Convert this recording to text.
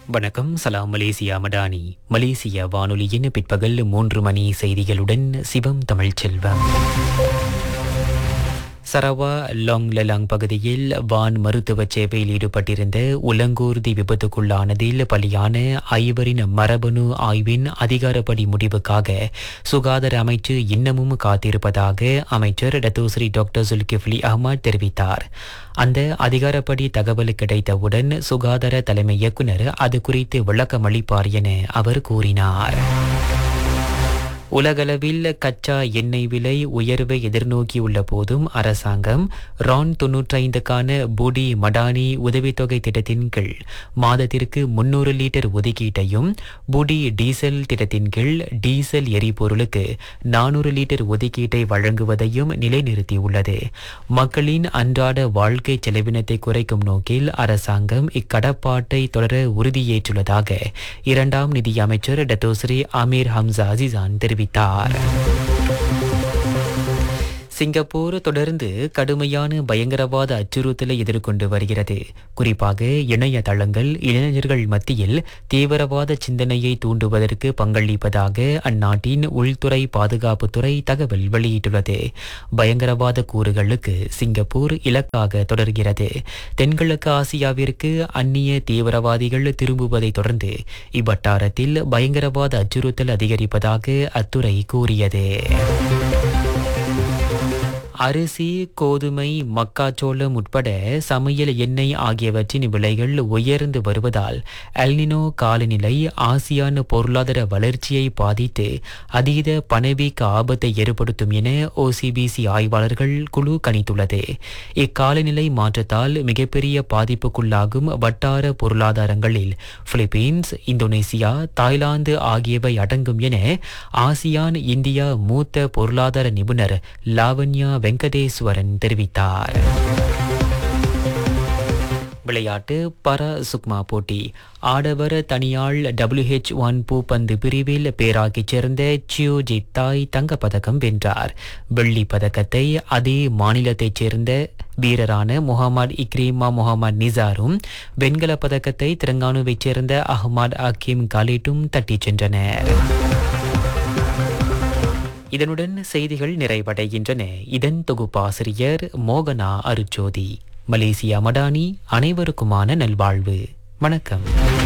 வணக்கம் சலாம் மலேசியா மடானி மலேசிய வானொலியின் பிற்பகல் மூன்று மணி செய்திகளுடன் Sivam Tamilselvam Sarawak Long Lalang பகுதியில் வான் மருத்துவ சேவையில் ஈடுபட்டிருந்த உலங்கூர்தி விபத்துக்குள்ளானதில் பலியான ஐவரின் மரபணு ஆய்வின் அதிகாரப்படி முடிவுக்காக சுகாதார அமைச்சு இன்னமும் காத்திருப்பதாக அமைச்சர் டத்தோஸ்ரீ டாக்டர் சுல்கிஃப்லி அஹ்மத் தெரிவித்தார் அந்த அதிகாரப்படி தகவல் கிடைத்தவுடன் சுகாதார தலைமை இயக்குனர் அது குறித்து விளக்கமளிப்பார் என அவர் கூறினார் உலகளவில் கச்சா எண்ணெய் விலை உயர்வை எதிர்நோக்கியுள்ள போதும் அரசாங்கம் ரான் தொன்னூற்றைந்துக்கான பூடி மடானி உதவித்தொகை திட்டத்தின் கீழ் மாதத்திற்கு முன்னூறு லிட்டர் ஒதுக்கீட்டையும் பூடி டீசல் திட்டத்தின் கீழ் டீசல் எரிபொருளுக்கு நானூறு லிட்டர் ஒதுக்கீட்டை வழங்குவதையும் நிலைநிறுத்தியுள்ளது மக்களின் அன்றாட வாழ்க்கை செலவினத்தை குறைக்கும் நோக்கில் அரசாங்கம் இக்கடப்பாட்டை தொடர உறுதியேற்றுள்ளதாக இரண்டாம் நிதி அமைச்சர் டத்தோஸ்ரீ அமீர் ஹம்சா அசிசான் தெரிவித்தார் தெரிவித்தார் சிங்கப்பூர் தொடர்ந்து கடுமையான பயங்கரவாத அச்சுறுத்தலை எதிர்கொண்டு வருகிறது குறிப்பாக இணையதளங்கள் இளைஞர்கள் மத்தியில் தீவிரவாத சிந்தனையை தூண்டுவதற்கு பங்களிப்பதாக அந்நாட்டின் உள்துறை பாதுகாப்புத்துறை தகவல் வெளியிட்டுள்ளது பயங்கரவாத கூறுகளுக்கு சிங்கப்பூர் இலக்காக தொடர்கிறது தென்கிழக்கு ஆசியாவிற்கு அந்நிய தீவிரவாதிகள் திரும்புவதை தொடர்ந்து இவ்வட்டாரத்தில் பயங்கரவாத அச்சுறுத்தல் அதிகரிப்பதாக அத்துறை கூறியது அரிசி கோதுமை மக்காச்சோளம் உட்பட சமையல் எண்ணெய் ஆகியவற்றின் விலைகள் உயர்ந்து வருவதால் எல்னினோ காலநிலை ஆசியான பொருளாதார வளர்ச்சியை பாதித்து அதீத பணவீக்க ஆபத்தை ஏற்படுத்தும் என ஓசிபிசி ஆய்வாளர்கள் குழு கணித்துள்ளது இக்காலநிலை மாற்றத்தால் மிகப்பெரிய பாதிப்புக்குள்ளாகும் வட்டார பொருளாதாரங்களில் பிலிப்பீன்ஸ் இந்தோனேசியா தாய்லாந்து ஆகியவை அடங்கும் என ஆசியான் இந்தியா மூத்த பொருளாதார நிபுணர் லாவண்யா வெங்கடேஸ்வரன் தெரிவித்தார் விளையாட்டு பர சுக்மா போட்டி ஆடவர் தனியாள் டபிள்யூஹெச் ஒன் பூப்பந்து பிரிவில் பேராக்கிச் சேர்ந்த சியோ ஜித்தாய் தங்கப்பதக்கம் வென்றார் வெள்ளி பதக்கத்தை அதே மாநிலத்தைச் சேர்ந்த வீரரான முகமது இக்ரீமா முகமது நிசாரும் வெண்கல பதக்கத்தை திரங்கானுவைச் சேர்ந்த அஹ்மத் அக்கீம் காலிட்டும் தட்டிச் சென்றனர் இதனுடன் செய்திகள் நிறைவடைகின்றன இதன் தொகுப்பாசிரியர் மோகனா அருச்சோதி மலேசியா மடானி அனைவருக்குமான நல்வாழ்வு வணக்கம்